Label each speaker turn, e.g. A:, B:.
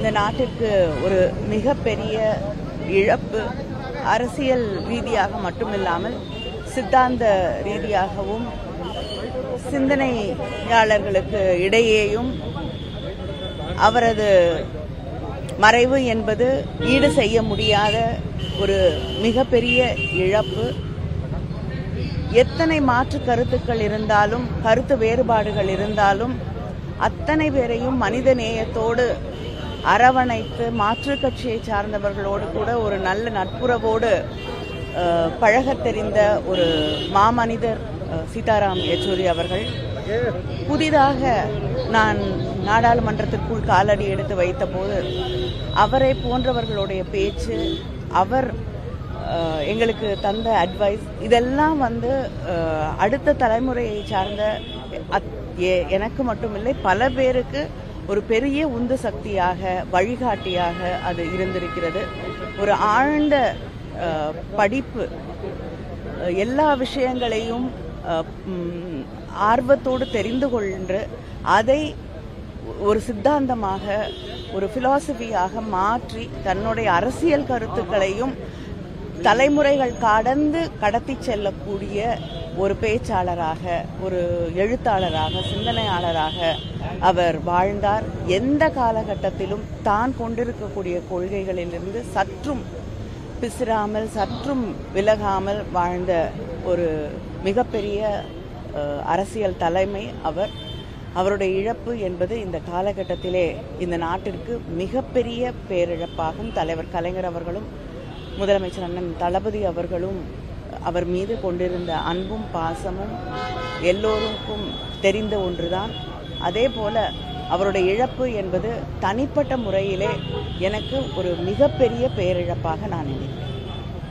A: இந்த நாட்டிற்கு ஒரு மிகப்பெரிய இழப்பு அரசியல் ரீதியாக மட்டுமில்லாமல் சித்தாந்த ரீதியாகவும் சிந்தனையாளர்களுக்கு இடையேயும் அவரது மறைவு என்பது ஈடு செய்ய முடியாத ஒரு மிகப்பெரிய இழப்பு எத்தனை மாற்று கருத்துக்கள் இருந்தாலும் கருத்து வேறுபாடுகள் இருந்தாலும் அத்தனை பேரையும் மனித நேயத்தோடு அரவணைத்து மாற்று கட்சியை சார்ந்தவர்களோடு கூட ஒரு நல்ல நட்புறவோடு அஹ், பழகத் தெரிந்த ஒரு மாமனிதர் அஹ், சீதாராம் யெச்சூரி அவர்கள் புதிதாக நான் நாடாளுமன்றத்திற்குள் காலடி எடுத்து வைத்தபோது அவரை போன்றவர்களுடைய பேச்சு அவர் அஹ், எங்களுக்கு தந்த அட்வைஸ் இதெல்லாம் வந்து அஹ், அடுத்த தலைமுறையை சார்ந்த அத்- எ- எனக்கு மட்டுமில்லை பல பேருக்கு ஒரு பெரிய உந்து சக்தியாக வழிகாட்டியாக அது இருந்திருக்கிறது ஒரு ஆழ்ந்த அஹ், படிப்பு அஹ், எல்லா விஷயங்களையும் அஹ், ம், ஆர்வத்தோடு தெரிந்து கொண்டு அதை ஒரு சித்தாந்தமாக ஒரு பிலாசபியாக மாற்றி தன்னுடைய அரசியல் கருத்துக்களையும் தலைமுறைகள் கடந்து கடத்தி செல்லக்கூடிய ஒரு பேச்சாளராக ஒரு எழுத்தாளராக சிந்தனையாளராக அவர் வாழ்ந்தார் எந்த காலகட்டத்திலும் தான் கொண்டிருக்கக்கூடிய கொள்கைகளிலிருந்து சற்றும் பிசிறாமல் சற்றும் விலகாமல் வாழ்ந்த ஒரு மிகப்பெரிய அஹ், அரசியல் தலைமை அவர் அவருடைய இழப்பு என்பது இந்த காலகட்டத்திலே இந்த நாட்டிற்கு மிகப்பெரிய பேரிழப்பாகும் தலைவர் கலைஞர் அவர்களும் முதலமைச்சர் அண்ணன் தளபதி அவர்களும் அவர் மீது கொண்டிருந்த அன்பும் பாசமும் எல்லோருக்கும் தெரிந்த ஒன்றுதான் அதே போல அவருடைய இழப்பு என்பது தனிப்பட்ட முறையிலே எனக்கு ஒரு மிகப்பெரிய பேரிழப்பாக நான் நினைக்கிறேன்